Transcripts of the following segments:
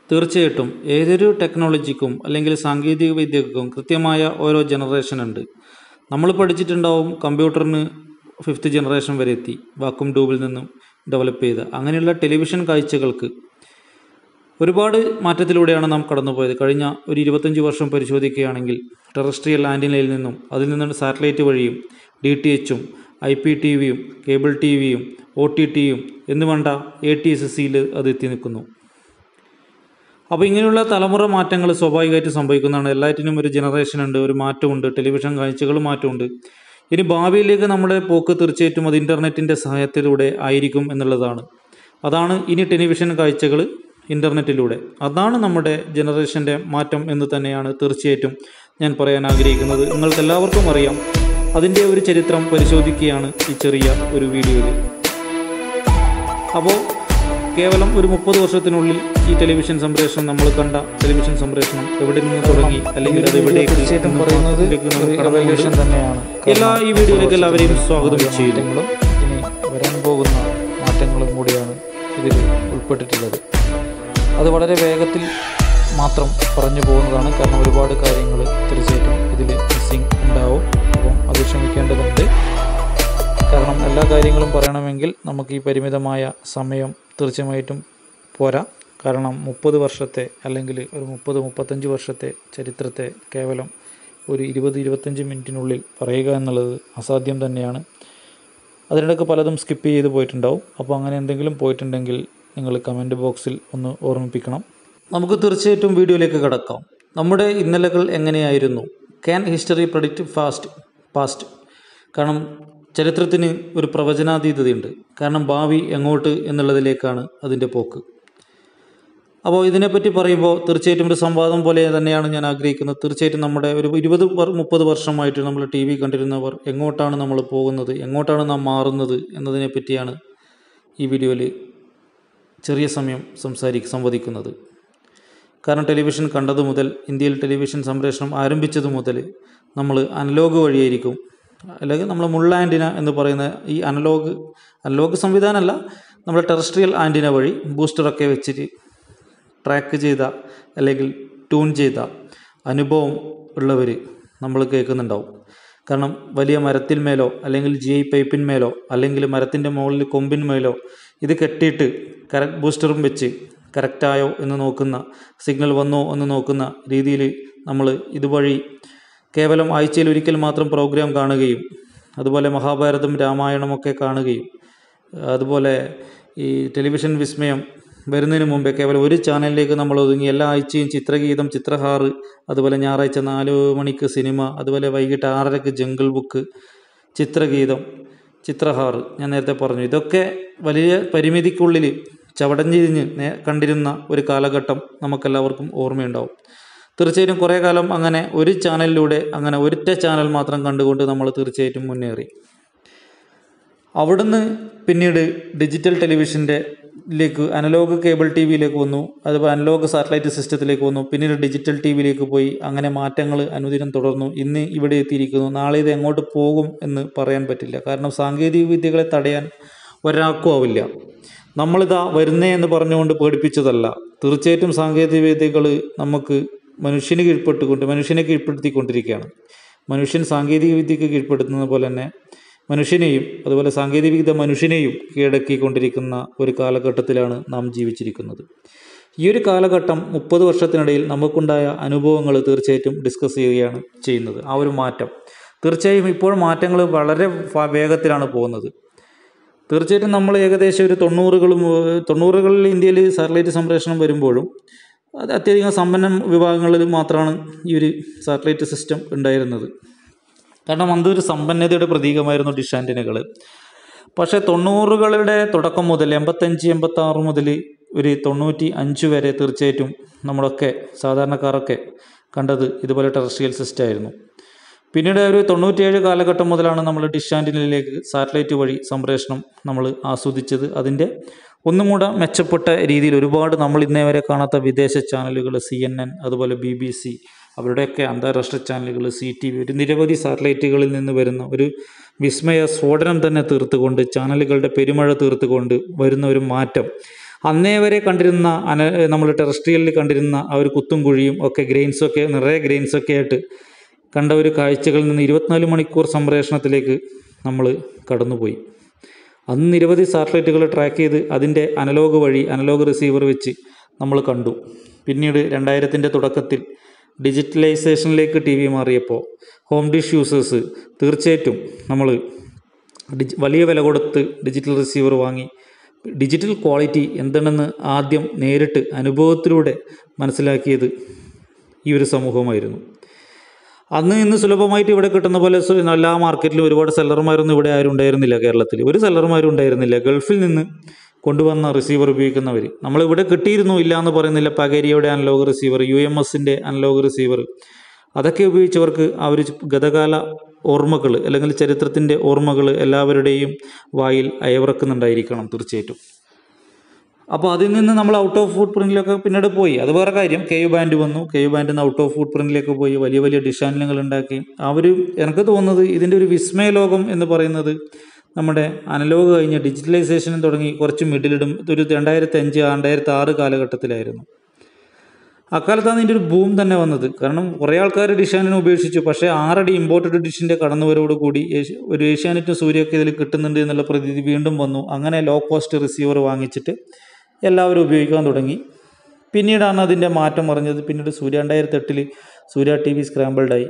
തീർച്ചയായിട്ടും ഏതൊരു ടെക്നോളജിക്കും അല്ലെങ്കിൽ സാങ്കേതിക വിദ്യക്കും കൃത്യമായ ഓരോ ജനറേഷൻ ഉണ്ട് നമ്മൾ പഠിച്ചിട്ടുണ്ടാവും കമ്പ്യൂട്ടറിന് ഫിഫ്ത്ത് ജനറേഷൻ വരെ എത്തി വാക്വം ട്യൂബിൽ നിന്നും ഡെവലപ്പ് ചെയ്ത അങ്ങനെയുള്ള ടെലിവിഷൻ കാഴ്ചകൾക്ക് ഒരുപാട് മാറ്റത്തിലൂടെയാണ് നാം കടന്നുപോയത് കഴിഞ്ഞ ഒരു ഇരുപത്തഞ്ച് വർഷം പരിശോധിക്കുകയാണെങ്കിൽ ടെറസ്ട്രിയൽ ആൻറ്റിനയിൽ നിന്നും അതിൽ നിന്നും സാറ്റലൈറ്റ് വഴിയും ഡി ടി എച്ചും ഐ പി ടി വിയും കേബിൾ ടി വിയും ഒ ടി ടിയും എന്ന് വേണ്ട എ ടി എസ് സിയിൽ അത് എത്തി നിൽക്കുന്നു അപ്പോൾ ഇങ്ങനെയുള്ള തലമുറ മാറ്റങ്ങൾ സ്വാഭാവികമായിട്ട് സംഭവിക്കുന്നതാണ് എല്ലാറ്റിനും ഒരു ജനറേഷൻ ഉണ്ട് ഒരു മാറ്റമുണ്ട് ടെലിവിഷൻ കാഴ്ചകൾ മാറ്റമുണ്ട് ഇനി ഭാവിയിലേക്ക് നമ്മുടെ പോക്ക് തീർച്ചയായിട്ടും അത് ഇൻ്റർനെറ്റിൻ്റെ സഹായത്തിലൂടെ ആയിരിക്കും എന്നുള്ളതാണ് അതാണ് ഇനി ടെലിവിഷൻ കാഴ്ചകൾ ഇൻ്റർനെറ്റിലൂടെ അതാണ് നമ്മുടെ ജനറേഷൻ്റെ മാറ്റം എന്ന് തന്നെയാണ് തീർച്ചയായിട്ടും ഞാൻ പറയാൻ ആഗ്രഹിക്കുന്നത് നിങ്ങൾക്ക് എല്ലാവർക്കും അറിയാം അതിൻ്റെ ഒരു ചരിത്രം പരിശോധിക്കുകയാണ് ഈ ചെറിയ ഒരു വീഡിയോയിൽ അപ്പോൾ കേവലം ഒരു മുപ്പത് വർഷത്തിനുള്ളിൽ ഈ ടെലിവിഷൻ സംപ്രേഷണം നമ്മൾ കണ്ട ടെലിവിഷൻ സംപ്രേഷണം എവിടെ നിന്ന് തുടങ്ങി അല്ലെങ്കിൽ അത് എവിടേക്ക് തീർച്ചയായിട്ടും പറയുന്നത് ഇതിലേക്ക് നമ്മൾ ഒരു കടന്നുകൊണ്ട് റെവല്യൂഷൻ തന്നെയാണ് എല്ലാ ഈ വീഡിയോയിലേക്ക് എല്ലാവരെയും സ്വാഗതം ചെയ്യുന്നു മാറ്റങ്ങളും ഇനി വരാൻ പോകുന്ന മാറ്റങ്ങളും കൂടിയാണ് ഇതിൽ ഉൾപ്പെട്ടിട്ടുള്ളത് അത് വളരെ വേഗത്തിൽ മാത്രം പറഞ്ഞു പോകുന്നതാണ് കാരണം ഒരുപാട് കാര്യങ്ങൾ തീർച്ചയായിട്ടും ഇതിൽ മിസ്സിങ് ഉണ്ടാവും അപ്പം അത് ക്ഷമിക്കേണ്ടതുണ്ട് കാരണം എല്ലാ കാര്യങ്ങളും പറയണമെങ്കിൽ നമുക്ക് ഈ പരിമിതമായ സമയം തീർച്ചയായിട്ടും പോരാ കാരണം മുപ്പത് വർഷത്തെ അല്ലെങ്കിൽ ഒരു മുപ്പത് മുപ്പത്തഞ്ച് വർഷത്തെ ചരിത്രത്തെ കേവലം ഒരു ഇരുപത് ഇരുപത്തഞ്ച് മിനിറ്റിനുള്ളിൽ പറയുക എന്നുള്ളത് അസാധ്യം തന്നെയാണ് അതിനിടയ്ക്ക് പലതും സ്കിപ്പ് ചെയ്ത് പോയിട്ടുണ്ടാവും അപ്പോൾ അങ്ങനെ എന്തെങ്കിലും പോയിട്ടുണ്ടെങ്കിൽ നിങ്ങൾ കമൻറ്റ് ബോക്സിൽ ഒന്ന് ഓർമ്മിപ്പിക്കണം നമുക്ക് തീർച്ചയായിട്ടും വീഡിയോയിലേക്ക് കടക്കാം നമ്മുടെ ഇന്നലകൾ എങ്ങനെയായിരുന്നു can history predict fast past കാരണം ചരിത്രത്തിന് ഒരു പ്രവചനാതീതതയുണ്ട് കാരണം ഭാവി എങ്ങോട്ട് എന്നുള്ളതിലേക്കാണ് അതിൻ്റെ പോക്ക് അപ്പോൾ ഇതിനെപ്പറ്റി പറയുമ്പോൾ തീർച്ചയായിട്ടും ഒരു സംവാദം പോലെ തന്നെയാണ് ഞാൻ ആഗ്രഹിക്കുന്നത് തീർച്ചയായിട്ടും നമ്മുടെ ഒരു ഇരുപത് വർ- മുപ്പത് വർഷമായിട്ട് നമ്മൾ ടി വി കണ്ടിരുന്നവർ എങ്ങോട്ടാണ് നമ്മൾ പോകുന്നത് എങ്ങോട്ടാണ് നാം മാറുന്നത് എന്നതിനെ പറ്റിയാണ് ഈ വീഡിയോയിൽ ചെറിയ സമയം സംസാരി സംവദിക്കുന്നത് കാരണം ടെലിവിഷൻ കണ്ടതു മുതൽ ഇന്ത്യയിൽ ടെലിവിഷൻ സംപ്രേഷണം ആരംഭിച്ചതു മുതൽ നമ്മൾ അനലോഗ് വഴിയായിരിക്കും അല്ലെങ്കിൽ നമ്മൾ മുള്ള ആൻറ്റിന എന്ന് പറയുന്ന ഈ അനലോഗ് അനലോഗ് സംവിധാനമല്ല നമ്മൾ ടെറസ്ട്രിയൽ ആൻറ്റിന വഴി ബൂസ്റ്ററൊക്കെ വെച്ചിട്ട് ട്രാക്ക് ചെയ്ത അല്ലെങ്കിൽ ട്യൂൺ ചെയ്ത അനുഭവം ഉള്ളവർ നമ്മൾ കേൾക്കുന്നുണ്ടാവും കാരണം വലിയ മരത്തിന്മേലോ അല്ലെങ്കിൽ ജി ഐ പൈപ്പിന്മേലോ അല്ലെങ്കിൽ മരത്തിൻ്റെ മുകളിൽ കൊമ്പിന്മേലോ ഇത് കെട്ടിയിട്ട് കറക്റ്റ് ബൂസ്റ്ററും വെച്ച് കറക്റ്റായോ എന്ന് നോക്കുന്ന സിഗ്നൽ വന്നോ എന്ന് നോക്കുന്ന രീതിയിൽ നമ്മൾ ഇതുവഴി കേവലം ആഴ്ചയിൽ ഒരിക്കൽ മാത്രം പ്രോഗ്രാം കാണുകയും അതുപോലെ മഹാഭാരതം രാമായണമൊക്കെ കാണുകയും അതുപോലെ ഈ ടെലിവിഷൻ വിസ്മയം വരുന്നതിന് മുമ്പേ കേവലം ഒരു ചാനലിലേക്ക് നമ്മൾ ഒതുങ്ങി എല്ലാ ആഴ്ചയും ചിത്രഗീതം ചിത്രഹാറ് അതുപോലെ ഞായറാഴ്ച നാല് മണിക്ക് സിനിമ അതുപോലെ വൈകിട്ട് ആറരയ്ക്ക് ജംഗിൾ ബുക്ക് ചിത്രഗീതം ചിത്രഹാറ് ഞാൻ നേരത്തെ പറഞ്ഞു ഇതൊക്കെ വലിയ പരിമിതിക്കുള്ളിൽ ചവടഞ്ഞിരിഞ്ഞ് നേ കണ്ടിരുന്ന ഒരു കാലഘട്ടം നമുക്കെല്ലാവർക്കും ഓർമ്മയുണ്ടാവും തീർച്ചയായിട്ടും കുറേ കാലം അങ്ങനെ ഒരു ചാനലിലൂടെ അങ്ങനെ ഒരൊറ്റ ചാനൽ മാത്രം കണ്ടുകൊണ്ട് നമ്മൾ തീർച്ചയായിട്ടും മുന്നേറി അവിടുന്ന് പിന്നീട് ഡിജിറ്റൽ ടെലിവിഷൻ്റെ ലേക്ക് അനലോഗ് കേബിൾ ടി വിയിലേക്ക് വന്നു അതുപോലെ അനലോഗ് സാറ്റലൈറ്റ് സിസ്റ്റത്തിലേക്ക് വന്നു പിന്നീട് ഡിജിറ്റൽ ടി വിയിലേക്ക് പോയി അങ്ങനെ മാറ്റങ്ങൾ അനുദിനം തുടർന്നു ഇന്ന് ഇവിടെ എത്തിയിരിക്കുന്നു നാളെ ഇത് എങ്ങോട്ട് പോകും എന്ന് പറയാൻ പറ്റില്ല കാരണം സാങ്കേതിക വിദ്യകളെ തടയാൻ ഒരാൾക്കും ആവില്ല നമ്മളിതാ വരുന്നേ എന്ന് പറഞ്ഞുകൊണ്ട് പേടിപ്പിച്ചതല്ല തീർച്ചയായിട്ടും സാങ്കേതിക വിദ്യകൾ നമുക്ക് മനുഷ്യന് കീഴ്പ്പെട്ടുകൊണ്ട് മനുഷ്യനെ കീഴ്പ്പെടുത്തിക്കൊണ്ടിരിക്കുകയാണ് മനുഷ്യൻ സാങ്കേതിക വിദ്യക്ക് കീഴ്പ്പെടുത്തുന്ന പോലെ തന്നെ മനുഷ്യനെയും അതുപോലെ സാങ്കേതികവിദ്യ മനുഷ്യനെയും കീഴടക്കിക്കൊണ്ടിരിക്കുന്ന ഒരു കാലഘട്ടത്തിലാണ് നാം ജീവിച്ചിരിക്കുന്നത് ഈ ഒരു കാലഘട്ടം മുപ്പത് വർഷത്തിനിടയിൽ നമുക്കുണ്ടായ അനുഭവങ്ങൾ തീർച്ചയായിട്ടും ഡിസ്കസ് ചെയ്യുകയാണ് ചെയ്യുന്നത് ആ ഒരു മാറ്റം തീർച്ചയായും ഇപ്പോൾ മാറ്റങ്ങൾ വളരെ ഫ- വേഗത്തിലാണ് പോകുന്നത് തീർച്ചയായിട്ടും നമ്മൾ ഏകദേശം ഒരു തൊണ്ണൂറുകളും ഏഹ്, തൊണ്ണൂറുകളിൽ ഇന്ത്യയിൽ സാറ്റലൈറ്റ് സംപ്രേഷണം വരുമ്പോഴും അത് അത്യധികം സമ്പന്ന വിഭാഗങ്ങളിൽ മാത്രമാണ് ഈ ഒരു സാറ്റലൈറ്റ് സിസ്റ്റം ഉണ്ടായിരുന്നത് കാരണം അതൊരു സമ്പന്നതയുടെ പ്രതീകമായിരുന്നു ഡിഷ് ആൻറ്റിനകൾ പക്ഷേ തൊണ്ണൂറുകളുടെ തുടക്കം മുതൽ എൺപത്തഞ്ച് എൺപത്തി ആറ് മുതൽ ഒരു തൊണ്ണൂറ്റി അഞ്ച് വരെ തീർച്ചയായിട്ടും നമ്മളൊക്കെ സാധാരണക്കാരൊക്കെ കണ്ടത് ഇതുപോലെ ടെറസ്ട്രിയൽ സിസ്റ്റം ആയിരുന്നു പിന്നീട് ഒരു തൊണ്ണൂറ്റിയേഴ് കാലഘട്ടം മുതലാണ് നമ്മൾ ഡിഷ് ആൻറ്റിനയിലേക്ക് സാറ്റലൈറ്റ് വഴി സംപ്രേഷണം നമ്മൾ ആസ്വദിച്ചത് അതിൻ്റെ ഒന്നും കൂടെ മെച്ചപ്പെട്ട രീതിയിൽ ഒരുപാട് നമ്മൾ ഇന്നേ വരെ കാണാത്ത വിദേശ ചാനലുകൾ സി എൻ എൻ അതുപോലെ ബി ബി സി അവരുടെയൊക്കെ അന്താരാഷ്ട്ര ചാനലുകൾ സി ടി വി ഒരു നിരവധി സാറ്റലൈറ്റുകളിൽ നിന്ന് വരുന്ന ഒരു വിസ്മയ സ്ഫോടനം തന്നെ തീർത്തുകൊണ്ട് ചാനലുകളുടെ പെരുമഴ തീർത്തുകൊണ്ട് വരുന്ന ഒരു മാറ്റം അന്നേ വരെ കണ്ടിരുന്ന അന നമ്മൾ ടെറസ്ട്രിയലിൽ കണ്ടിരുന്ന ആ ഒരു കുത്തും കുഴിയും ഒക്കെ ഗ്രെയിൻസൊക്കെ നിറയെ ഗ്രെയിൻസൊക്കെ ആയിട്ട് കണ്ട ഒരു കാഴ്ചകളിൽ നിന്ന് ഇരുപത്തിനാല് മണിക്കൂർ സംപ്രേഷണത്തിലേക്ക് നമ്മൾ കടന്നുപോയി അന്ന് നിരവധി സാറ്റലൈറ്റുകൾ ട്രാക്ക് ചെയ്ത് അതിൻ്റെ അനലോഗ് വഴി അനലോഗ് റിസീവർ വെച്ച് നമ്മൾ കണ്ടു പിന്നീട് രണ്ടായിരത്തിൻ്റെ തുടക്കത്തിൽ ഡിജിറ്റലൈസേഷനിലേക്ക് ടി വി മാറിയപ്പോൾ ഹോം ഡിഷ് യൂസേഴ്സ് തീർച്ചയായിട്ടും നമ്മൾ ഡിജി വലിയ വില കൊടുത്ത് ഡിജിറ്റൽ റിസീവർ വാങ്ങി ഡിജിറ്റൽ ക്വാളിറ്റി എന്താണെന്ന് ആദ്യം നേരിട്ട് അനുഭവത്തിലൂടെ മനസ്സിലാക്കിയത് ഈ ഒരു സമൂഹമായിരുന്നു അന്ന് ഇന്ന് സുലഭമായിട്ട് ഇവിടെ കിട്ടുന്ന പോലെ സു- എല്ലാ മാർക്കറ്റിലും ഒരുപാട് സെല്ലർമാരൊന്നും ഇവിടെ ആരും ഉണ്ടായിരുന്നില്ല കേരളത്തിൽ ഒരു സെല്ലർമാരും ഉണ്ടായിരുന്നില്ല ഗൾഫിൽ നിന്ന് കൊണ്ടുവന്ന റിസീവർ ഉപയോഗിക്കുന്നവർ നമ്മളിവിടെ കിട്ടിയിരുന്നു ഇല്ല എന്ന് പറയുന്നില്ല പകേരിയുടെ അനലോഗ് റിസീവർ യു എം എസിൻ്റെ അനലോഗ് റിസീവർ അതൊക്കെ ഉപയോഗിച്ചവർക്ക് ആ ഒരു ഗതകാല ഓർമ്മകൾ അല്ലെങ്കിൽ ചരിത്രത്തിൻ്റെ ഓർമ്മകൾ എല്ലാവരുടെയും വായിൽ അയവിറക്കുന്നുണ്ടായിരിക്കണം തീർച്ചയായിട്ടും അപ്പോൾ അതിൽ നിന്ന് നമ്മൾ ഔട്ട് ഓഫ് ഫുഡ് പ്രിന്റിലൊക്കെ പിന്നീട് പോയി അത് വേറെ കാര്യം കെ യു ബാൻഡ് വന്നു കെ യു ബാൻഡിൽ നിന്ന് ഔട്ട് ഓഫ് ഫുഡ് പ്രിന്റിലേക്ക് പോയി വലിയ വലിയ ഡിഷാനുകൾ ഉണ്ടാക്കി അവർ എനിക്ക് തോന്നുന്നത് ഇതിൻ്റെ ഒരു വിസ്മയ ലോകം എന്ന് പറയുന്നത് നമ്മുടെ അനലോഗ് കഴിഞ്ഞ് ഡിജിറ്റലൈസേഷനും തുടങ്ങി കുറച്ച് മിഡിലിടും ഒരു രണ്ടായിരത്തി അഞ്ച് രണ്ടായിരത്തി ആറ് കാലഘട്ടത്തിലായിരുന്നു അക്കാലത്താണ് ഇതിൻ്റെ ഒരു ബൂം തന്നെ വന്നത് കാരണം കുറേ ആൾക്കാർ ഡിഷാനിനെ ഉപേക്ഷിച്ചു പക്ഷേ ആറടി ഇമ്പോർട്ടഡ് ഡിഷിൻ്റെ കടന്നുവരവോട് കൂടി ഏഷ്യ- ഒരു ഏഷ്യാനെറ്റും സൂര്യമൊക്കെ ഇതിൽ കിട്ടുന്നുണ്ട് എന്നുള്ള പ്രതീതി വീണ്ടും വന്നു അങ്ങനെ ലോ കോസ്റ്റ് റിസീവർ വാങ്ങിച്ചിട്ട് എല്ലാവരും ഉപയോഗിക്കാൻ തുടങ്ങി പിന്നീടാണ് അതിൻ്റെ മാറ്റം പറഞ്ഞത് പിന്നീട് സൂര്യ രണ്ടായിരത്തി എട്ടിൽ സൂര്യ ടി വി സ്ക്രാമ്പിൾഡായി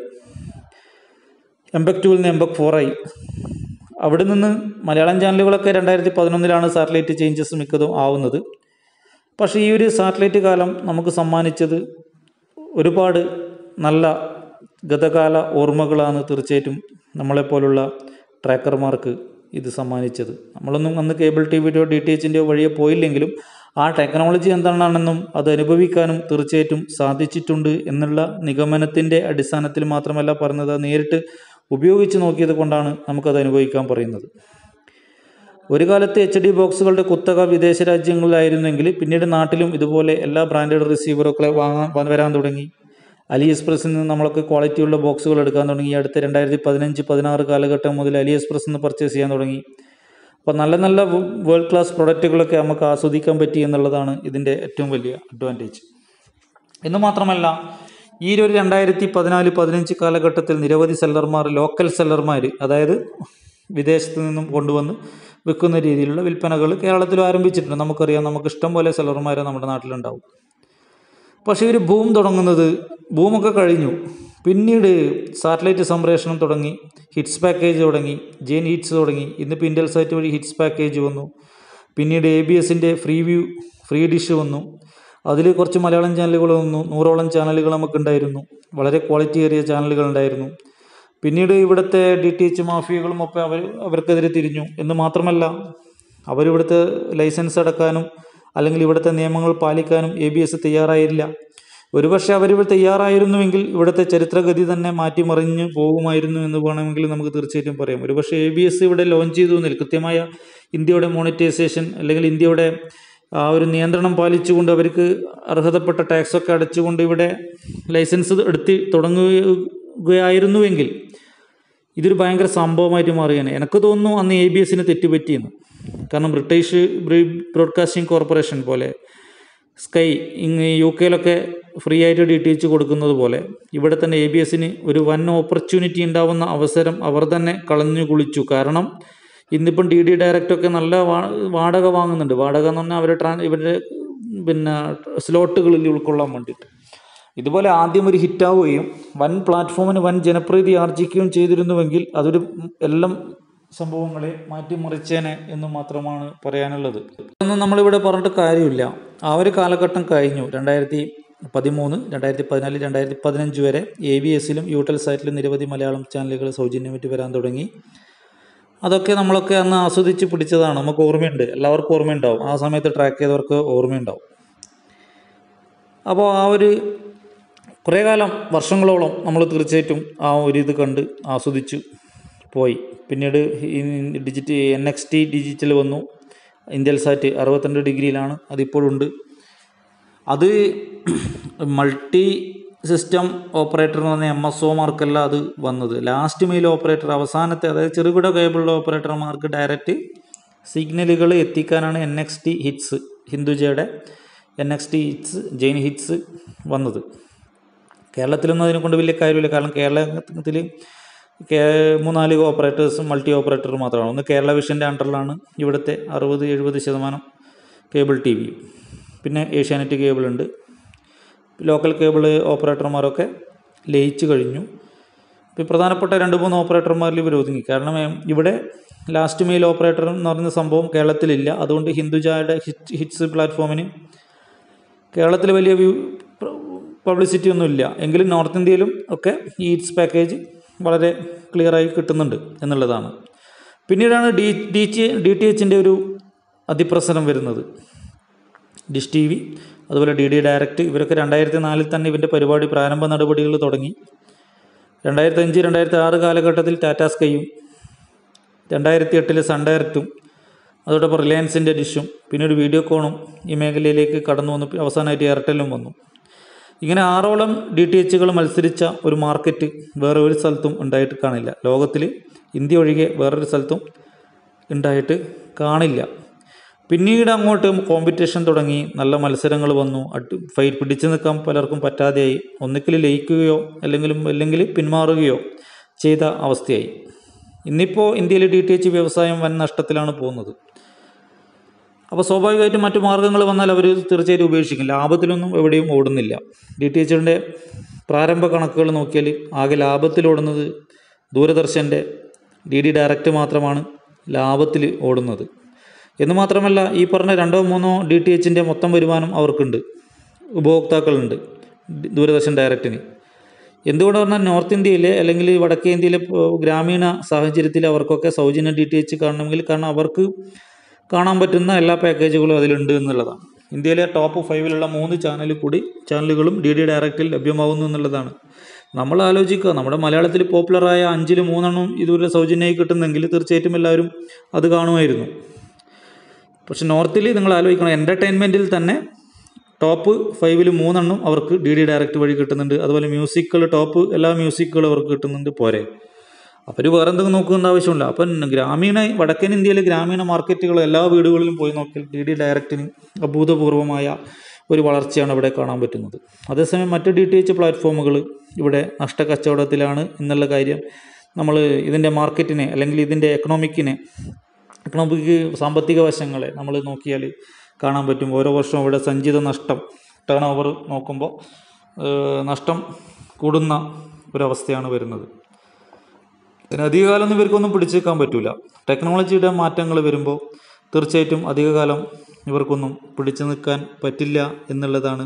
എംബക് ടൂവിൽ നിന്ന് എംബക് ഫോറായി അവിടെ നിന്ന് മലയാളം ചാനലുകളൊക്കെ രണ്ടായിരത്തി പതിനൊന്നിലാണ് സാറ്റലൈറ്റ് ചേഞ്ചസ് മിക്കതും ആവുന്നത് പക്ഷേ ഈ ഒരു സാറ്റലൈറ്റ് കാലം നമുക്ക് സമ്മാനിച്ചത് ഒരുപാട് നല്ല ഗതകാല ഓർമ്മകളാണ് തീർച്ചയായിട്ടും നമ്മളെപ്പോലുള്ള ട്രാക്കർമാർക്ക് ഇത് സമ്മാനിച്ചത് നമ്മളൊന്നും അന്ന് കേബിൾ ടി വിയുടെയോ ഡി ടി എച്ചിൻ്റെയോ വഴിയെ പോയില്ലെങ്കിലും ആ ടെക്നോളജി എന്താണെന്നും അത് അനുഭവിക്കാനും തീർച്ചയായിട്ടും സാധിച്ചിട്ടുണ്ട് എന്നുള്ള നിഗമനത്തിൻ്റെ അടിസ്ഥാനത്തിൽ മാത്രമല്ല പറഞ്ഞത് അത് നേരിട്ട് ഉപയോഗിച്ച് നോക്കിയത് കൊണ്ടാണ് നമുക്കത് അനുഭവിക്കാൻ പറയുന്നത് ഒരു കാലത്ത് എച്ച് ഡി ബോക്സുകളുടെ കുത്തക വിദേശ രാജ്യങ്ങളിലായിരുന്നെങ്കിൽ പിന്നീട് നാട്ടിലും ഇതുപോലെ എല്ലാ ബ്രാൻഡഡ് റിസീവറൊക്കെ വാങ്ങാൻ വ- വരാൻ തുടങ്ങി അലി എക്സ്പ്രസ്സിൽ നിന്ന് നമ്മളൊക്കെ ക്വാളിറ്റിയുള്ള ബോക്സുകൾ എടുക്കാൻ തുടങ്ങി ഈ അടുത്ത രണ്ടായിരത്തി പതിനഞ്ച് പതിനാറ് കാലഘട്ടം മുതൽ അലി എക്സ്പ്രസ് നിന്ന് പർച്ചേസ് ചെയ്യാൻ തുടങ്ങി അപ്പോൾ നല്ല നല്ല വേൾഡ് ക്ലാസ് പ്രൊഡക്റ്റുകളൊക്കെ നമുക്ക് ആസ്വദിക്കാൻ പറ്റി എന്നുള്ളതാണ് ഇതിൻ്റെ ഏറ്റവും വലിയ അഡ്വാൻറ്റേജ് എന്ന് മാത്രമല്ല ഈ ഒരു രണ്ടായിരത്തി പതിനാല് പതിനഞ്ച് കാലഘട്ടത്തിൽ നിരവധി സെല്ലർമാർ ലോക്കൽ സെല്ലർമാർ അതായത് വിദേശത്ത് നിന്നും കൊണ്ടുവന്ന് വിൽക്കുന്ന രീതിയിലുള്ള വിൽപ്പനകൾ കേരളത്തിൽ ആരംഭിച്ചിട്ടുണ്ട് നമുക്കറിയാം നമുക്ക് ഇഷ്ടം പോലെ സെല്ലർമാർ നമ്മുടെ നാട്ടിലുണ്ടാവും പക്ഷേ ഒരു ബൂം തുടങ്ങുന്നത് ബൂമൊക്കെ കഴിഞ്ഞു പിന്നീട് സാറ്റലൈറ്റ് സംപ്രേഷണം തുടങ്ങി ഹിറ്റ്സ് പാക്കേജ് തുടങ്ങി ജെയിൻ ഹിറ്റ്സ് തുടങ്ങി ഇന്നിപ്പോൾ ഇന്ത്യൽ സൈറ്റ് വഴി ഹിറ്റ്സ് പാക്കേജ് വന്നു പിന്നീട് എ ബി എസിൻ്റെ ഫ്രീ വ്യൂ ഫ്രീ ഡിഷ് വന്നു അതിൽ കുറച്ച് മലയാളം ചാനലുകൾ വന്നു നൂറോളം ചാനലുകൾ നമുക്കുണ്ടായിരുന്നു വളരെ ക്വാളിറ്റി ഏറിയ ചാനലുകൾ ഉണ്ടായിരുന്നു പിന്നീട് ഇവിടുത്തെ ഡി ടി എച്ച് മാഫിയകളും ഒക്കെ അവർ അവർക്കെതിരെ തിരിഞ്ഞു എന്ന് മാത്രമല്ല അവരിവിടുത്തെ ലൈസൻസ് അടക്കാനും അല്ലെങ്കിൽ ഇവിടുത്തെ നിയമങ്ങൾ പാലിക്കാനും എ ബി എസ് തയ്യാറായില്ല ഒരുപക്ഷെ അവരിവിടെ തയ്യാറായിരുന്നുവെങ്കിൽ ഇവിടുത്തെ ചരിത്രഗതി തന്നെ മാറ്റിമറിഞ്ഞ് പോകുമായിരുന്നു എന്ന് വേണമെങ്കിൽ നമുക്ക് തീർച്ചയായിട്ടും പറയാം ഒരുപക്ഷെ എ ബി എസ് ഇവിടെ ലോഞ്ച് ചെയ്തു എന്നില്ല കൃത്യമായ ഇന്ത്യയുടെ മോണിറ്റൈസേഷൻ അല്ലെങ്കിൽ ഇന്ത്യയുടെ ആ ഒരു നിയന്ത്രണം പാലിച്ചുകൊണ്ട് അവർക്ക് അർഹതപ്പെട്ട ടാക്സൊക്കെ അടച്ചുകൊണ്ട് ഇവിടെ ലൈസൻസ് എടുത്ത് തുടങ്ങുകയായിരുന്നുവെങ്കിൽ ഇതൊരു ഭയങ്കര സംഭവമായിട്ട് മാറുകയാണ് എനിക്ക് തോന്നുന്നു അന്ന് എ ബി എസിന് തെറ്റുപറ്റിയെന്ന് കാരണം ബ്രിട്ടീഷ് ബ്രോഡ്കാസ്റ്റിംഗ് കോർപ്പറേഷൻ പോലെ സ്കൈ ഇങ്ങ് യു കെയിലൊക്കെ ഫ്രീ ആയിട്ട് ഡി ടി എച്ച് കൊടുക്കുന്നത് പോലെ ഇവിടെ തന്നെ എ ബി എസിന് ഒരു വൻ ഓപ്പർച്യൂണിറ്റി ഉണ്ടാവുന്ന അവസരം അവർ തന്നെ കളഞ്ഞു കുളിച്ചു കാരണം ഇന്നിപ്പം ഡി ഡി ഡയറക്റ്റൊക്കെ നല്ല വാ- വാടക വാങ്ങുന്നുണ്ട് വാടക എന്ന് പറഞ്ഞാൽ അവരുടെ ട്രാൻ ഇവരുടെ പിന്നെ സ്ലോട്ടുകളിൽ ഉൾക്കൊള്ളാൻ വേണ്ടിയിട്ട് ഇതുപോലെ ആദ്യം ഒരു ഹിറ്റാവുകയും വൻ പ്ലാറ്റ്ഫോമിന് വൻ ജനപ്രീതി ആർജിക്കുകയും ചെയ്തിരുന്നുവെങ്കിൽ അതൊരു എല്ലാം സംഭവങ്ങളെ മാറ്റിമറിച്ചേനെ എന്ന് മാത്രമാണ് പറയാനുള്ളത് ഒന്നും നമ്മളിവിടെ പറഞ്ഞിട്ട് കാര്യമില്ല ആ ഒരു കാലഘട്ടം കഴിഞ്ഞു രണ്ടായിരത്തി പതിമൂന്ന് രണ്ടായിരത്തി പതിനാല് രണ്ടായിരത്തി പതിനഞ്ച് വരെ എ ബി എസിലും യൂട്ടൽ സൈറ്റിലും നിരവധി മലയാളം ചാനലുകൾ സൗജന്യമായിട്ട് വരാൻ തുടങ്ങി അതൊക്കെ നമ്മളൊക്കെ അന്ന് ആസ്വദിച്ച് പിടിച്ചതാണ് നമുക്ക് ഓർമ്മയുണ്ട് എല്ലാവർക്കും ഓർമ്മയുണ്ടാവും ആ സമയത്ത് ട്രാക്ക് ചെയ്തവർക്ക് ഓർമ്മയുണ്ടാവും അപ്പോൾ ആ ഒരു കുറേ കാലം വർഷങ്ങളോളം നമ്മൾ തീർച്ചയായിട്ടും ആ ഒരു ഇത് കണ്ട് ആസ്വദിച്ചു പോയി പിന്നീട് ഈ digit N X T digital വന്നു ഇന്ത്യൽ സാറ്റ് അറുപത്തിരണ്ട് ഡിഗ്രിയിലാണ് അതിപ്പോഴുണ്ട് അത് മൾട്ടി സിസ്റ്റം ഓപ്പറേറ്റർ എന്ന് പറഞ്ഞ എം എസ് ഒമാർക്കല്ല അത് വന്നത് ലാസ്റ്റ് മെയിൽ ഓപ്പറേറ്റർ അവസാനത്തെ അതായത് ചെറുകിട കേബിൾ ഓപ്പറേറ്റർമാർക്ക് ഡയറക്റ്റ് സിഗ്നലുകൾ എത്തിക്കാനാണ് എൻ എക്സ് ടി ഹിറ്റ്സ് ഹിന്ദുജയുടെ N X T HITS Jain HITS വന്നത് കേരളത്തിലൊന്നും അതിനെക്കൊണ്ട് വലിയ കാര്യമില്ല കാരണം കേരളത്തിൽ മൂന്നാല് ഓപ്പറേറ്റേഴ്സും മൾട്ടി ഓപ്പറേറ്ററും മാത്രമാണ് ഒന്ന് കേരള വിഷൻ്റെ അണ്ടറിലാണ് ഇവിടുത്തെ അറുപത് എഴുപത് ശതമാനം കേബിൾ ടി വിയും പിന്നെ ഏഷ്യാനെറ്റ് കേബിൾ ഉണ്ട് ലോക്കൽ കേബിൾ ഓപ്പറേറ്റർമാരൊക്കെ ലയിച്ചു കഴിഞ്ഞു ഇപ്പോൾ പ്രധാനപ്പെട്ട രണ്ട് മൂന്ന് ഓപ്പറേറ്റർമാരിൽ ഇവർ ഒതുങ്ങി കാരണം ഏം, ഇവിടെ ലാസ്റ്റ് മെയിൽ ഓപ്പറേറ്റർ എന്ന് പറയുന്ന സംഭവം കേരളത്തിലില്ല അതുകൊണ്ട് ഹിന്ദുജായുടെ ഹിറ്റ് ഹിറ്റ്സ് പ്ലാറ്റ്ഫോമിന് കേരളത്തിൽ വലിയ വ്യൂ പബ്ലിസിറ്റി ഒന്നും ഇല്ല എങ്കിലും നോർത്ത് ഇന്ത്യയിലും ഒക്കെ ഈ ഹിറ്റ്സ് പാക്കേജ് വളരെ ക്ലിയറായി കിട്ടുന്നുണ്ട് എന്നുള്ളതാണ് പിന്നീടാണ് D D T D T എച്ചിൻ്റെ ഒരു അതിപ്രസരം വരുന്നത് ഡിഷ് ടി വി അതുപോലെ ഡി ഡി ഡയറക്റ്റ് ഇവരൊക്കെ രണ്ടായിരത്തി നാലിൽ തന്നെ ഇവൻ്റെ പരിപാടി പ്രാരംഭ നടപടികൾ തുടങ്ങി രണ്ടായിരത്തി അഞ്ച് രണ്ടായിരത്തി ആറ് കാലഘട്ടത്തിൽ ടാറ്റാ സ്കൈയും രണ്ടായിരത്തി എട്ടിൽ സൺ ഡയറക്റ്റും അതോടൊപ്പം റിലയൻസിൻ്റെ ഡിഷും പിന്നെ ഒരു വീഡിയോകോണും ഈ മേഖലയിലേക്ക് കടന്നു വന്നു അവസാനമായിട്ട് എയർടെല്ലും വന്നു ഇങ്ങനെ ആറോളം ഡി ടി എച്ചുകൾ മത്സരിച്ച ഒരു മാർക്കറ്റ് വേറെ ഒരു സ്ഥലത്തും ഉണ്ടായിട്ട് കാണില്ല ലോകത്തിൽ ഇന്ത്യ ഒഴികെ വേറൊരു സ്ഥലത്തും ഉണ്ടായിട്ട് കാണില്ല പിന്നീട് അങ്ങോട്ട് കോമ്പറ്റീഷൻ തുടങ്ങി നല്ല മത്സരങ്ങൾ വന്നു അട്ട് ഫൈറ്റ് പിടിച്ചു നിൽക്കാൻ പലർക്കും പറ്റാതെയായി ഒന്നുകിൽ ലയിക്കുകയോ അല്ലെങ്കിൽ അല്ലെങ്കിൽ പിന്മാറുകയോ ചെയ്ത അവസ്ഥയായി ഇന്നിപ്പോൾ ഇന്ത്യയിൽ ഡി ടി എച്ച് വ്യവസായം വൻ നഷ്ടത്തിലാണ് പോകുന്നത് അപ്പോൾ സ്വാഭാവികമായിട്ടും മറ്റു മാർഗ്ഗങ്ങൾ വന്നാൽ അവർ തീർച്ചയായിട്ടും ഉപേക്ഷിക്കും ലാഭത്തിലൊന്നും എവിടെയും ഓടുന്നില്ല ഡി ടി എച്ചിൻ്റെ പ്രാരംഭ കണക്കുകൾ നോക്കിയാൽ ആകെ ലാഭത്തിൽ ഓടുന്നത് ദൂരദർശൻ്റെ ഡി ഡി ഡയറക്റ്റ് മാത്രമാണ് ലാഭത്തിൽ ഓടുന്നത് എന്ന് മാത്രമല്ല ഈ പറഞ്ഞ രണ്ടോ മൂന്നോ ഡി ടി എച്ചിൻ്റെ മൊത്തം വരുമാനം അവർക്കുണ്ട് ഉപഭോക്താക്കളുണ്ട് ഡി- ദൂരദർശൻ ഡയറക്റ്റിന് എന്തുകൊണ്ട് പറഞ്ഞാൽ നോർത്ത് ഇന്ത്യയിലെ അല്ലെങ്കിൽ വടക്കേ ഇന്ത്യയിലെ ഇപ്പോൾ ഗ്രാമീണ സാഹചര്യത്തിൽ അവർക്കൊക്കെ സൗജന്യ ഡി ടി എച്ച് കാണണമെങ്കിൽ കാരണം അവർക്ക് കാണാൻ പറ്റുന്ന എല്ലാ പാക്കേജുകളും അതിലുണ്ട് എന്നുള്ളതാണ് ഇന്ത്യയിലെ ടോപ്പ് ഫൈവിലുള്ള മൂന്ന് ചാനൽ കൂടി ചാനലുകളും ഡി ഡി ഡയറക്റ്റിൽ ലഭ്യമാവുന്നു എന്നുള്ളതാണ് നമ്മൾ ആലോചിക്കുക നമ്മുടെ മലയാളത്തിൽ പോപ്പുലറായ അഞ്ചിൽ മൂന്നെണ്ണം ഇതുവരെ സൗജന്യമായി കിട്ടുന്നെങ്കിൽ തീർച്ചയായിട്ടും എല്ലാവരും അത് കാണുമായിരുന്നു പക്ഷെ നോർത്തിൽ നിങ്ങൾ ആലോചിക്കണം എൻ്റർടൈൻമെൻറ്റിൽ തന്നെ ടോപ്പ് ഫൈവിൽ മൂന്നെണ്ണം അവർക്ക് ഡി ഡി ഡയറക്റ്റ് വഴി കിട്ടുന്നുണ്ട് അതുപോലെ മ്യൂസിക്കുകൾ ടോപ്പ് എല്ലാ മ്യൂസിക്കുകളും അവർക്ക് കിട്ടുന്നുണ്ട് പോരെ അവർ വേറെ എന്തെങ്കിലും നോക്കേണ്ട ആവശ്യമില്ല അപ്പം ഗ്രാമീണ വടക്കൻ ഇന്ത്യയിലെ ഗ്രാമീണ മാർക്കറ്റുകൾ എല്ലാ വീടുകളിലും പോയി നോക്കിയാൽ ഡി ഡി ഡയറക്റ്റിന് അഭൂതപൂർവമായ ഒരു വളർച്ചയാണ് ഇവിടെ കാണാൻ പറ്റുന്നത് അതേസമയം മറ്റ് ഡി ടി എച്ച് പ്ലാറ്റ്ഫോമുകൾ ഇവിടെ നഷ്ടക്കച്ചവടത്തിലാണ് എന്നുള്ള കാര്യം നമ്മൾ ഇതിൻ്റെ മാർക്കറ്റിനെ അല്ലെങ്കിൽ ഇതിൻ്റെ എക്കണോമിക്കിനെ എക്കണോമിക് സാമ്പത്തിക വശങ്ങളെ നമ്മൾ നോക്കിയാൽ കാണാൻ പറ്റും ഓരോ വർഷവും ഇവിടെ സഞ്ചിത നഷ്ടം ടേൺ ഓവർ നോക്കുമ്പോൾ ഏഹ്, നഷ്ടം കൂടുന്ന ഒരവസ്ഥയാണ് വരുന്നത് ഇതിന് അധികകാലമൊന്നും ഇവർക്കൊന്നും പിടിച്ചു നിൽക്കാൻ പറ്റില്ല ടെക്നോളജിയുടെ മാറ്റങ്ങൾ വരുമ്പോൾ തീർച്ചയായിട്ടും അധികകാലം ഇവർക്കൊന്നും പിടിച്ചു നിൽക്കാൻ പറ്റില്ല എന്നുള്ളതാണ്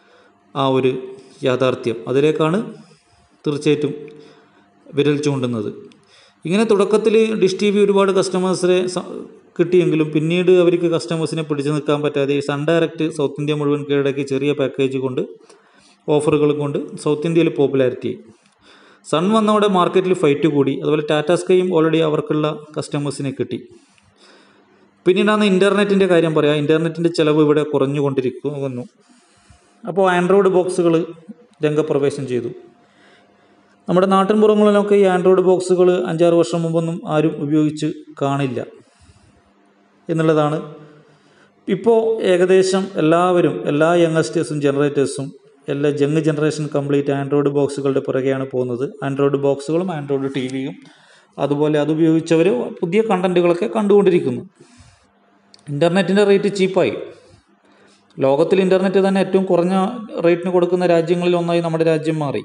ആ ഒരു യാഥാർത്ഥ്യം അതിലേക്കാണ് തീർച്ചയായിട്ടും വിരൽ ചൂണ്ടുന്നത് ഇങ്ങനെ തുടക്കത്തിൽ ഡിഷ് ടി വി ഒരുപാട് കസ്റ്റമേഴ്സിനെ സ- കിട്ടിയെങ്കിലും പിന്നീട് അവർക്ക് കസ്റ്റമേഴ്സിനെ പിടിച്ചു നിൽക്കാൻ പറ്റാതെ ഈ സൺ ഡയറക്റ്റ് സൗത്ത് ഇന്ത്യ മുഴുവൻ കീഴടക്കി ചെറിയ പാക്കേജ് കൊണ്ട് ഓഫറുകൾ കൊണ്ട് സൗത്ത് ഇന്ത്യയിൽ പോപ്പുലാരിറ്റി സൺ വന്നതോടെ മാർക്കറ്റിൽ ഫൈറ്റ് കൂടി അതുപോലെ ടാറ്റ സ്കൈയും ഓൾറെഡി അവർക്കുള്ള കസ്റ്റമേഴ്സിനെ കിട്ടി പിന്നീടാണ് ഇൻ്റർനെറ്റിൻ്റെ കാര്യം പറയാം ഇൻ്റർനെറ്റിൻ്റെ ചിലവ് ഇവിടെ കുറഞ്ഞുകൊണ്ടിരിക്കുന്നു അപ്പോൾ ആൻഡ്രോയിഡ് ബോക്സുകൾ രംഗപ്രവേശം ചെയ്തു നമ്മുടെ നാട്ടിൻപുറങ്ങളിലൊക്കെ ഈ ആൻഡ്രോയിഡ് ബോക്സുകൾ അഞ്ചാറ് വർഷം മുമ്പൊന്നും ആരും ഉപയോഗിച്ച് കാണില്ല എന്നുള്ളതാണ് ഇപ്പോൾ ഏകദേശം എല്ലാവരും എല്ലാ യങ്ങസ്റ്റേഴ്സും ജനറേറ്റേഴ്സും എല്ലാ ജങ് ജനറേഷൻ കംപ്ലീറ്റ് ആൻഡ്രോയിഡ് ബോക്സുകളുടെ പുറകെയാണ് പോകുന്നത് ആൻഡ്രോയിഡ് ബോക്സുകളും ആൻഡ്രോയിഡ് ടി വിയും അതുപോലെ അതുപയോഗിച്ചവർ പുതിയ കണ്ടൻറ്റുകളൊക്കെ കണ്ടുകൊണ്ടിരിക്കുന്നു ഇൻ്റർനെറ്റിൻ്റെ റേറ്റ് ചീപ്പായി ലോകത്തിൽ ഇൻ്റർനെറ്റ് തന്നെ ഏറ്റവും കുറഞ്ഞ റേറ്റിന് കൊടുക്കുന്ന രാജ്യങ്ങളിൽ ഒന്നായി നമ്മുടെ രാജ്യം മാറി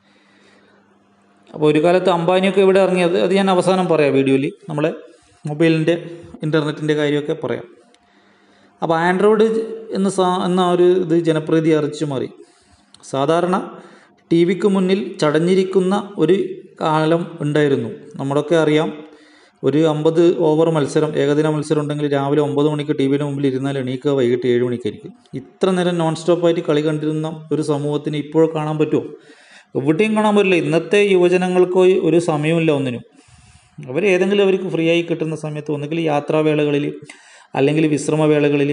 അപ്പോൾ ഒരു കാലത്ത് അംബാനിയൊക്കെ ഇവിടെ ഇറങ്ങിയത് അത് ഞാൻ അവസാനം പറയാം വീഡിയോയിൽ നമ്മളെ മൊബൈലിൻ്റെ ഇൻ്റർനെറ്റിൻ്റെ കാര്യമൊക്കെ പറയാം അപ്പോൾ ആൻഡ്രോയിഡ് എന്ന് സാ എന്ന ഒരു ഇത് ജനപ്രീതി അറിച്ചു മാറി സാധാരണ ടി വിക്ക് മുന്നിൽ ചടഞ്ഞിരിക്കുന്ന ഒരു കാലം ഉണ്ടായിരുന്നു നമ്മളൊക്കെ അറിയാം ഒരു അമ്പത് ഓവർ മത്സരം ഏകദിന മത്സരം ഉണ്ടെങ്കിൽ രാവിലെ ഒമ്പത് മണിക്ക് ടി വിയുടെ മുമ്പിൽ ഇരുന്നാൽ എണീക്കുക വൈകിട്ട് ഏഴ് മണിക്കായിരിക്കും ഇത്ര നേരം നോൺ സ്റ്റോപ്പായിട്ട് കളി കണ്ടിരുന്ന ഒരു സമൂഹത്തിന് ഇപ്പോൾ കാണാൻ പറ്റുമോ എവിടെയും കാണാൻ പറ്റില്ല ഇന്നത്തെ യുവജനങ്ങൾക്ക് ഒരു സമയമില്ല ഒന്നിനും അവർ ഏതെങ്കിലും അവർക്ക് ഫ്രീ ആയി കിട്ടുന്ന സമയത്ത് ഒന്നുകിൽ യാത്രാവേളകളിൽ അല്ലെങ്കിൽ വിശ്രമവേളകളിൽ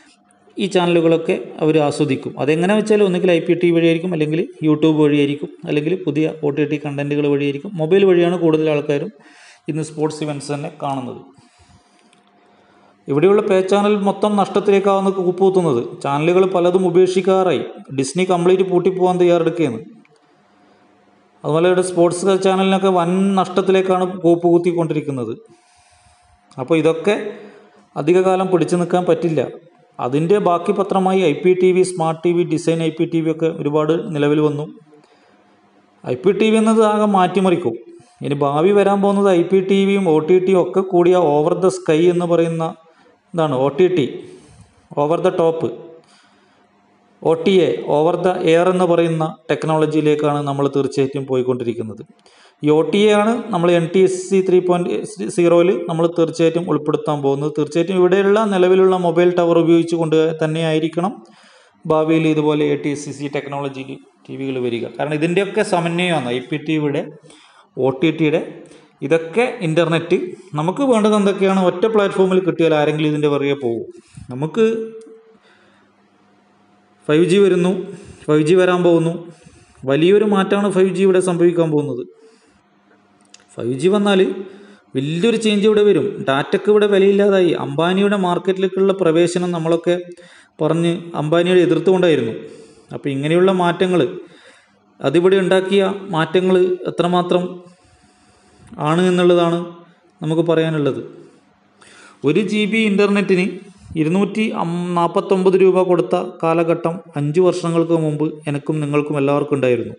ഈ ചാനലുകളൊക്കെ അവർ ആസ്വദിക്കും അതെങ്ങനെ വെച്ചാൽ ഒന്നുകിൽ ഐ പി ടി വഴിയായിരിക്കും അല്ലെങ്കിൽ യൂട്യൂബ് വഴിയായിരിക്കും അല്ലെങ്കിൽ പുതിയ ഒ ടി ടി കണ്ടൻറ്റുകൾ വഴിയായിരിക്കും മൊബൈൽ വഴിയാണ് കൂടുതൽ ആൾക്കാരും ഇന്ന് സ്പോർട്സ് ഇവൻറ്റ്സ് തന്നെ കാണുന്നത് ഇവിടെയുള്ള പേ ചാനൽ മൊത്തം നഷ്ടത്തിലേക്കാവുന്ന കൂപ്പുകുത്തുന്നത് ചാനലുകൾ പലതും ഉപേക്ഷിക്കാറായി ഡിസ്നി കംപ്ലീറ്റ് പൂട്ടിപ്പോകാൻ തയ്യാറെടുക്കുകയാണ് അതുപോലെ ഇവിടെ സ്പോർട്സ് ചാനലിനൊക്കെ വൻ നഷ്ടത്തിലേക്കാണ് കൂപ്പ് കുത്തിക്കൊണ്ടിരിക്കുന്നത് അപ്പോൾ ഇതൊക്കെ അധികകാലം പിടിച്ചു നിൽക്കാൻ പറ്റില്ല അതിൻ്റെ ബാക്കി പത്രമായി I P T V smart T V design I P T V ഒക്കെ ഒരുപാട് നിലവിൽ വന്നു ഐ പി ടി വി എന്നത് ആകെ മാറ്റിമറിക്കും ഇനി ഭാവി വരാൻ പോകുന്നത് ഐ പി ടി വിയും ഒ ടി ടിയും ഒക്കെ കൂടിയ ഓവർ ദ സ്കൈ എന്ന് പറയുന്ന ഇതാണ് O T T over the top O T A over the air എന്ന് പറയുന്ന ടെക്നോളജിയിലേക്കാണ് നമ്മൾ തീർച്ചയായിട്ടും പോയിക്കൊണ്ടിരിക്കുന്നത് ഈ ഒ ടി എ ആണ് നമ്മൾ N T S C three point സീറോയിൽ നമ്മൾ തീർച്ചയായിട്ടും ഉൾപ്പെടുത്താൻ പോകുന്നത് തീർച്ചയായിട്ടും ഇവിടെയുള്ള നിലവിലുള്ള മൊബൈൽ ടവർ ഉപയോഗിച്ചുകൊണ്ട് തന്നെയായിരിക്കണം ഭാവിയിൽ ഇതുപോലെ A T S C C ടെക്നോളജിയിൽ ടി വികൾ വരിക കാരണം ഇതിൻ്റെയൊക്കെ സമന്വയമാണ് ഐ പി ടി വിയുടെ ഒ ടി ടിയുടെ ഇതൊക്കെ ഇൻ്റർനെറ്റ് നമുക്ക് വേണ്ടത് എന്തൊക്കെയാണ് ഒറ്റ പ്ലാറ്റ്ഫോമിൽ കിട്ടിയാൽ ആരെങ്കിലും ഇതിൻ്റെ പുറകെ പോകും നമുക്ക് ഫൈവ് ജി വരുന്നു ഫൈവ് ജി വരാൻ പോകുന്നു വലിയൊരു മാറ്റമാണ് ഫൈവ് ജി ഇവിടെ സംഭവിക്കാൻ പോകുന്നത് ഫൈവ് ജി വന്നാൽ വലിയൊരു ചേഞ്ച് ഇവിടെ വരും ഡാറ്റയ്ക്ക് ഇവിടെ വിലയില്ലാതായി അംബാനിയുടെ മാർക്കറ്റിലേക്കുള്ള പ്രവേശനം നമ്മളൊക്കെ പറഞ്ഞ് അംബാനിയുടെ എതിർത്തുകൊണ്ടായിരുന്നു അപ്പോൾ ഇങ്ങനെയുള്ള മാറ്റങ്ങൾ അതിവിടെ ഉണ്ടാക്കിയ മാറ്റങ്ങൾ എത്രമാത്രം ആണ് എന്നുള്ളതാണ് നമുക്ക് പറയാനുള്ളത് ഒരു ജി ബി ഇൻ്റർനെറ്റിന് ഇരുന്നൂറ്റി നാൽപ്പത്തൊമ്പത് രൂപ കൊടുത്ത കാലഘട്ടം അഞ്ച് വർഷങ്ങൾക്ക് മുമ്പ് എനിക്കും നിങ്ങൾക്കും എല്ലാവർക്കും ഉണ്ടായിരുന്നു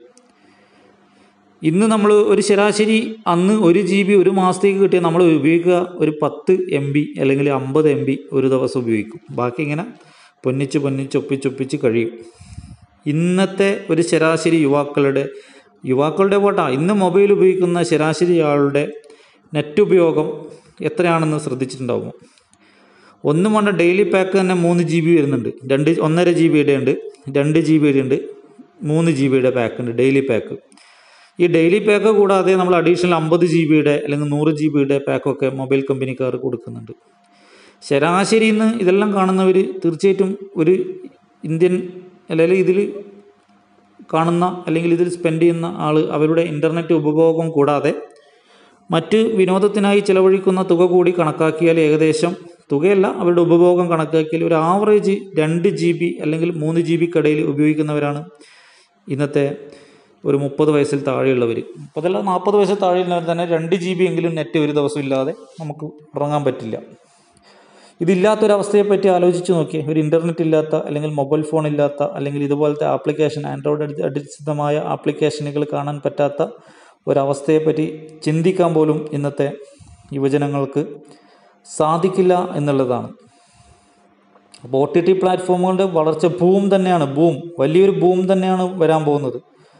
ഇന്ന് നമ്മൾ ഒരു ശരാശരി അന്ന് ഒരു ജി ബി ഒരു മാസത്തേക്ക് കിട്ടിയാൽ നമ്മൾ ഉപയോഗിക്കുക ഒരു പത്ത് എം ബി അല്ലെങ്കിൽ അമ്പത് എം ബി ഒരു ദിവസം ഉപയോഗിക്കും ബാക്കി ഇങ്ങനെ പൊന്നിച്ച് പൊന്നിച്ച് ഒപ്പിച്ചൊപ്പിച്ച് കഴിയും ഇന്നത്തെ ഒരു ശരാശരി യുവാക്കളുടെ യുവാക്കളുടെ പോട്ടാ ഇന്ന് മൊബൈൽ ഉപയോഗിക്കുന്ന ശരാശരി ആളുടെ നെറ്റ് ഉപയോഗം എത്രയാണെന്ന് ശ്രദ്ധിച്ചിട്ടുണ്ടാകുമോ ഒന്നും വേണ്ട ഡെയിലി പാക്ക് തന്നെ മൂന്ന് ജി ബി വരുന്നുണ്ട് രണ്ട് ഒന്നര ജി ബിയുടെ ഉണ്ട് രണ്ട് ജി ബിയുടെ ഉണ്ട് മൂന്ന് ജി ബിയുടെ പാക്ക് ഉണ്ട് ഡെയിലി പാക്ക് ഈ ഡെയിലി പാക്ക് കൂടാതെ നമ്മൾ അഡീഷണൽ അമ്പത് ജി ബിയുടെ അല്ലെങ്കിൽ നൂറ് ജി ബിയുടെ പാക്കൊക്കെ മൊബൈൽ കമ്പനിക്കാർ കൊടുക്കുന്നുണ്ട് ശരാശരി ഇന്ന് ഇതെല്ലാം കാണുന്നവർ തീർച്ചയായിട്ടും ഒരു ഇന്ത്യൻ അല്ലെങ്കിൽ ഇതിൽ കാണുന്ന അല്ലെങ്കിൽ ഇതിൽ സ്പെൻഡ് ചെയ്യുന്ന ആൾ അവരുടെ ഇൻ്റർനെറ്റ് ഉപഭോഗം കൂടാതെ മറ്റ് വിനോദത്തിനായി ചിലവഴിക്കുന്ന തുക കൂടി കണക്കാക്കിയാൽ ഏകദേശം തുകയല്ല അവരുടെ ഉപഭോഗം കണക്കാക്കിയാൽ ഒരു ആവറേജ് രണ്ട് ജി ബി അല്ലെങ്കിൽ മൂന്ന് ജി ബിക്കിടയിൽ ഉപയോഗിക്കുന്നവരാണ് ഇന്നത്തെ ഒരു മുപ്പത് വയസ്സിൽ താഴെയുള്ളവർ മുപ്പതല്ല നാൽപ്പത് വയസ്സിൽ താഴെയുള്ളവർ തന്നെ രണ്ട് ജി ബി എങ്കിലും നെറ്റ് ഒരു ദിവസം ഇല്ലാതെ നമുക്ക് ഉറങ്ങാൻ പറ്റില്ല ഇതില്ലാത്തൊരവസ്ഥയെ പറ്റി ആലോചിച്ച് നോക്കിയേ ഒരു ഇൻ്റർനെറ്റ് ഇല്ലാത്ത അല്ലെങ്കിൽ മൊബൈൽ ഫോൺ ഇല്ലാത്ത അല്ലെങ്കിൽ ഇതുപോലത്തെ ആപ്ലിക്കേഷൻ ആൻഡ്രോയിഡ് അടിസ്ഥാനമായ ആപ്ലിക്കേഷനുകൾ കാണാൻ പറ്റാത്ത ഒരവസ്ഥയെപ്പറ്റി ചിന്തിക്കാൻ പോലും ഇന്നത്തെ യുവജനങ്ങൾക്ക് സാധിക്കില്ല എന്നുള്ളതാണ് അപ്പോൾ ഒ ടി ടി പ്ലാറ്റ്ഫോമുകളുടെ വളർച്ച ബൂം തന്നെയാണ് ബൂം വലിയൊരു ബൂം തന്നെയാണ് വരാൻ പോകുന്നത്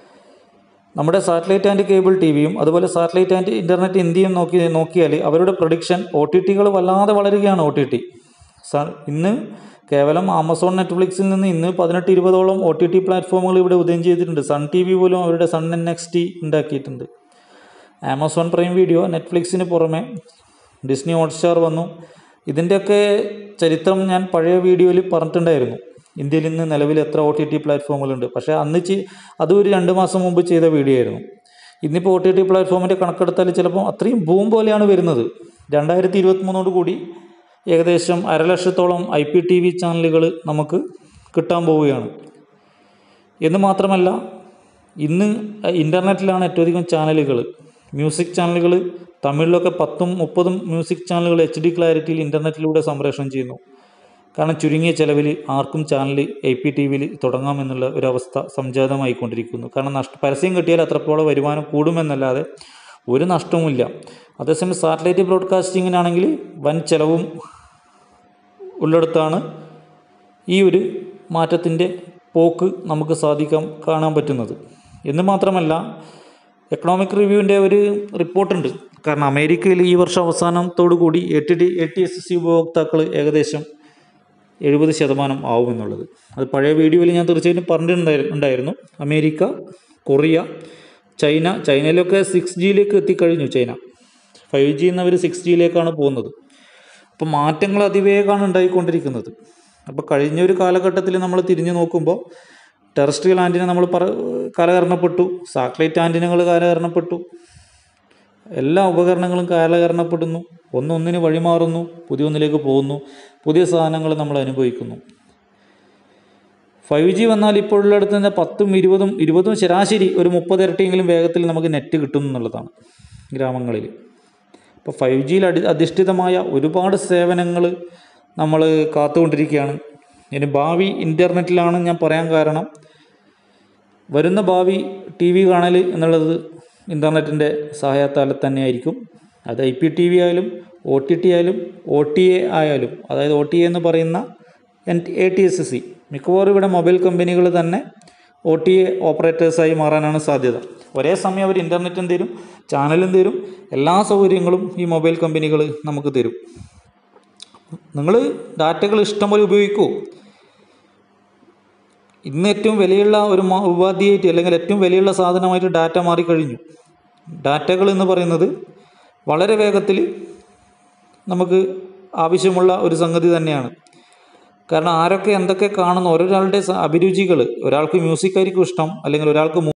നമ്മുടെ സാറ്റലൈറ്റ് ആൻഡ് കേബിൾ ടി വിയും അതുപോലെ സാറ്റലൈറ്റ് ആൻഡ് ഇൻ്റർനെറ്റ് ഇന്ത്യയും നോക്കി നോക്കിയാൽ അവരുടെ പ്രൊഡിക്ഷൻ ഒ ടി ടികൾ വല്ലാതെ വളരുകയാണ് ഒ ടി ടി ഇന്ന് കേവലം ആമസോൺ നെറ്റ്ഫ്ലിക്സിൽ നിന്ന് ഇന്ന് പതിനെട്ട് ഇരുപതോളം ഒ ടി ടി പ്ലാറ്റ്ഫോമുകൾ ഇവിടെ ഉദയം ചെയ്തിട്ടുണ്ട് സൺ ടി വി പോലും അവരുടെ സൺ എൻ എക്സ് ടി ഉണ്ടാക്കിയിട്ടുണ്ട് ആമസോൺ പ്രൈം വീഡിയോ നെറ്റ്ഫ്ലിക്സിന് പുറമെ ഡിസ്നി ഹോട്ട്സ്റ്റാർ വന്നു ഇതിൻ്റെയൊക്കെ ചരിത്രം ഞാൻ പഴയ വീഡിയോയിൽ പറഞ്ഞിട്ടുണ്ടായിരുന്നു ഇന്ത്യയിൽ ഇന്ന് നിലവിൽ എത്ര ഒ ടി ടി പ്ലാറ്റ്ഫോമുകളുണ്ട് പക്ഷേ അന്ന് ചെ അത് ഒരു രണ്ട് മാസം മുമ്പ് ചെയ്ത വീഡിയോ ആയിരുന്നു ഇന്നിപ്പോൾ ഒ ടി ടി പ്ലാറ്റ്ഫോമിൻ്റെ കണക്കെടുത്താൽ ചിലപ്പോൾ അത്രയും ബൂം പോലെയാണ് വരുന്നത് രണ്ടായിരത്തി ഇരുപത്തിമൂന്നോട് കൂടി ഏകദേശം അരലക്ഷത്തോളം ഐ പി ടി വി ചാനലുകൾ നമുക്ക് കിട്ടാൻ പോവുകയാണ് എന്ന് മാത്രമല്ല ഇന്ന് ഇൻ്റർനെറ്റിലാണ് ഏറ്റവും അധികം ചാനലുകൾ മ്യൂസിക് ചാനലുകൾ തമിഴിലൊക്കെ പത്തും മുപ്പതും മ്യൂസിക് ചാനലുകൾ എച്ച് ഡി ക്ലാരിറ്റിയിൽ ഇൻ്റർനെറ്റിലൂടെ സംപ്രേഷണം ചെയ്യുന്നു കാരണം ചുരുങ്ങിയ ചെലവിൽ ആർക്കും ചാനൽ ഐ പി ടി വിയിൽ തുടങ്ങാമെന്നുള്ള ഒരവസ്ഥ സംജാതമായിക്കൊണ്ടിരിക്കുന്നു കാരണം നഷ്ട പരസ്യം കിട്ടിയാൽ അത്രത്തോളം വരുമാനം കൂടുമെന്നല്ലാതെ ഒരു നഷ്ടവുമില്ല അതേസമയം സാറ്റലൈറ്റ് ബ്രോഡ്കാസ്റ്റിങ്ങിനാണെങ്കിൽ വൻ ചെലവും ഉള്ളിടത്താണ് ഈ ഒരു മാറ്റത്തിൻ്റെ പോക്ക് നമുക്ക് സാധിക്കാൻ കാണാൻ പറ്റുന്നത് എന്ന് മാത്രമല്ല എക്കണോമിക് റിവ്യൂവിൻ്റെ ഒരു റിപ്പോർട്ടുണ്ട് കാരണം അമേരിക്കയിൽ ഈ വർഷം അവസാനത്തോടു കൂടി A T D A T S C ഉപഭോക്താക്കൾ ഏകദേശം എഴുപത് ശതമാനം ആവുമെന്നുള്ളത് അത് പഴയ വീഡിയോയിൽ ഞാൻ തീർച്ചയായിട്ടും പറഞ്ഞിട്ടുണ്ടായിരുന്നു അമേരിക്ക കൊറിയ ചൈന ചൈനയിലൊക്കെ സിക്സ് ജിയിലേക്ക് എത്തിക്കഴിഞ്ഞു ചൈന ഫൈവ് ജി എന്നവർ സിക്സ് ജിയിലേക്കാണ് പോകുന്നത് അപ്പോൾ മാറ്റങ്ങൾ അതിവേഗമാണ് ഉണ്ടായിക്കൊണ്ടിരിക്കുന്നത് അപ്പോൾ കഴിഞ്ഞ ഒരു കാലഘട്ടത്തിൽ നമ്മൾ തിരിഞ്ഞു നോക്കുമ്പോൾ ടെറസ്ട്രിയൽ ആൻറ്റിന നമ്മൾ പറ കാലഹരണപ്പെട്ടു സാറ്റലൈറ്റ് ആൻറ്റിനകൾ കാലഹരണപ്പെട്ടു എല്ലാ ഉപകരണങ്ങളും കാലഹരണപ്പെടുന്നു ഒന്നൊന്നിന് വഴിമാറുന്നു പുതിയൊന്നിലേക്ക് പോകുന്നു പുതിയ സാധനങ്ങൾ നമ്മൾ അനുഭവിക്കുന്നു ഫൈവ് ജി വന്നാൽ ഇപ്പോഴുള്ളിടത്ത് തന്നെ പത്തും ഇരുപതും ഇരുപതും ശരാശരി ഒരു മുപ്പത് ഇരട്ടിയെങ്കിലും വേഗത്തിൽ നമുക്ക് നെറ്റ് കിട്ടും എന്നുള്ളതാണ് ഗ്രാമങ്ങളിൽ ഇപ്പോൾ ഫൈവ് ജിയിൽ അടി അധിഷ്ഠിതമായ ഒരുപാട് സേവനങ്ങൾ നമ്മൾ കാത്തുകൊണ്ടിരിക്കുകയാണ് ഇനി ഭാവി ഇൻ്റർനെറ്റിലാണ് ഞാൻ പറയാൻ കാരണം വരുന്ന ഭാവി ടി വി കാണൽ എന്നുള്ളത് ഇൻ്റർനെറ്റിൻ്റെ സഹായത്താൽ തന്നെയായിരിക്കും അത് ഐ പി ടി വി ആയാലും ഒ ടി ടി ആയാലും ഒ ടി എ ആയാലും അതായത് ഒ ടി എ എന്ന് പറയുന്ന N A T S C മിക്കവാറും ഇവിടെ മൊബൈൽ കമ്പനികൾ തന്നെ ഒ ടി എ ഓപ്പറേറ്റേഴ്സായി മാറാനാണ് സാധ്യത ഒരേ സമയം അവർ ഇൻ്റർനെറ്റും തരും ചാനലും തരും എല്ലാ സൗകര്യങ്ങളും ഈ മൊബൈൽ കമ്പനികൾ നമുക്ക് തരും നിങ്ങൾ ഡാറ്റകൾ ഇഷ്ടംപോലെ ഉപയോഗിക്കൂ ഇന്ന് ഏറ്റവും വിലയുള്ള ഒരു മ- ഉപാധിയായിട്ട് അല്ലെങ്കിൽ ഏറ്റവും വിലയുള്ള സാധനമായിട്ട് ഡാറ്റ മാറിക്കഴിഞ്ഞു ഡാറ്റകൾ എന്ന് പറയുന്നത് വളരെ വേഗത്തിൽ നമുക്ക് ആവശ്യമുള്ള ഒരു സംഗതി തന്നെയാണ് കാരണം ആരൊക്കെ എന്തൊക്കെ കാണുന്നു ഓരോരാളുടെ സ- അഭിരുചികൾ ഒരാൾക്ക് മ്യൂസിക് ആയിരിക്കും ഇഷ്ടം അല്ലെങ്കിൽ ഒരാൾക്ക്